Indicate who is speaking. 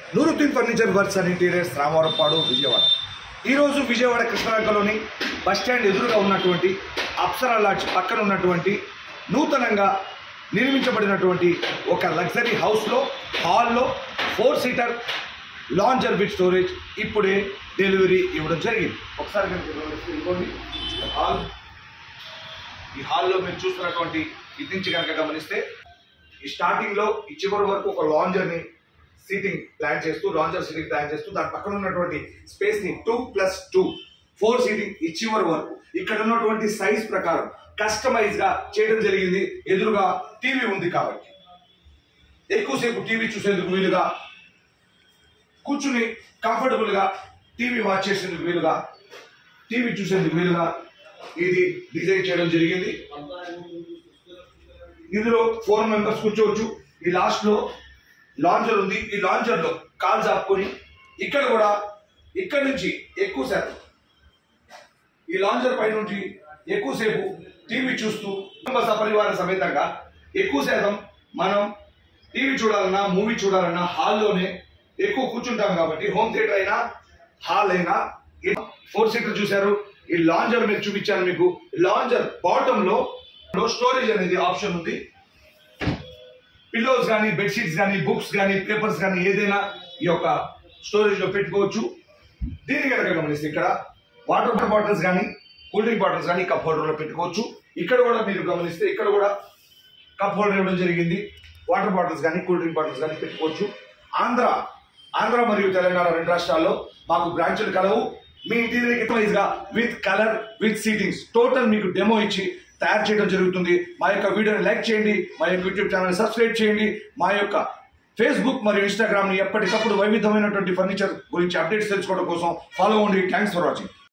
Speaker 1: Nooruddin furniture works and interiors Ramavarapadu Vijayawada ఈరోజు Vijayawada కృష్ణరంగంలోని bus stand ఎదురుగా ఉన్నటువంటి అప్సరా లాడ్జ్ పక్కన ఉన్నటువంటి నూతనంగా నిర్మించబడినటువంటి ఒక లగ్జరీ హౌస్లో హాల్లో four seater lounger with storage ఇప్పుడే డెలివరీ ఇవ్వడం జరిగింది ఒకసారి కనుక గమనిస్తే ఇదిగోండి హాల్ ఈ హాల్లో మీరు చూస్తున్నటువంటి ఇది నుంచి కనుక గమనిస్తే ఈ స్టార్టింగ్ లో ఈ చివరి వరకు ఒక లాంజర్ ని సీటింగ్ ప్లాన్ చేస్తూ లాంజర్ సీటింగ్ ప్లాన్ చేస్తూ దాని పక్కన ఉన్నటువంటి స్పేస్ ని two plus two four seating ఈ చివరి వరకు ఇక్కడ ఉన్నటువంటి సైజ్ ప్రకారం కస్టమైజ్ గా చేయడం జరిగింది ఎదురుగా టీవీ ఉంది కాబట్టి ఎక్కువసేపు టీవీ చూసేందుకు వీలుగా కూర్చుని కంఫర్టబుల్ గా టీవీ వాచ్ చేసేందుకు వీలుగా టీవీ చూసేందుకు వీలుగా ఇది డిజైన్ చేయడం జరిగింది ఇందులో ఫోర్ మెంబర్స్ కూర్చోవచ్చు ఈ లాస్ట్ లో లాంచర్ ఉంది ఈ లాంచర్ లో కాల్ చాపుకొని ఇక్కడ కూడా ఇక్కడ నుంచి ఎక్కువ శాతం ఈ లాంచర్ పై నుంచి ఎక్కువసేపు టీవీ చూస్తూ కుటుంబ సపరివార సమేతంగా ఎక్కువ శాతం మనం టీవీ చూడాలన్నా మూవీ చూడాలన్నా హాల్లోనే ఎక్కువ కూర్చుంటాం కాబట్టి హోమ్ థియేటర్ అయినా హాల్ అయినా ఫోర్ సీటర్ చూశారు ఈ లాంజర్ మీరు చూపించాను మీకు లాంజర్ బాటమ్ లో స్టోరేజ్ అనేది ఆప్షన్ ఉంది పిల్లోస్ కానీ బెడ్షీట్స్ కానీ బుక్స్ కానీ పేపర్స్ కానీ ఏదైనా ఈ యొక్క స్టోరేజ్ లో పెట్టుకోవచ్చు దీన్ని కనుక గమనిస్తే ఇక్కడ వాటర్ బాటిల్స్ కానీ కూల్ డ్రింక్ బాటిల్స్ కానీ కప్ హోల్డర్ లో పెట్టుకోవచ్చు ఇక్కడ కూడా మీరు గమనిస్తే ఇక్కడ కూడా కప్ హోల్డర్ ఇవ్వడం జరిగింది వాటర్ బాటిల్స్ కానీ కూల్ డ్రింక్ బాటిల్స్ కానీ పెట్టుకోవచ్చు ఆంధ్ర ఆంధ్ర మరియు తెలంగాణ రెండు రాష్ట్రాల్లో మాకు బ్రాంచులు కలవు మీ ఇంటీరియర్ గా with colour with seatings total మీకు డెమో ఇచ్చి తయారు చేయడం జరుగుతుంది మా యొక్క వీడియోని లైక్ చేయండి మా యొక్క యూట్యూబ్ ఛానల్ సబ్స్క్రైబ్ చేయండి మా యొక్క ఫేస్బుక్ మరియు ఇన్స్టాగ్రామ్ ని ఎప్పటికప్పుడు వైవిధ్యమైనటువంటి ఫర్నిచర్ గురించి అప్డేట్స్ తెలుసుకోవడం కోసం ఫాలో అవ్వండి థ్యాంక్స్ ఫర్ వాచింగ్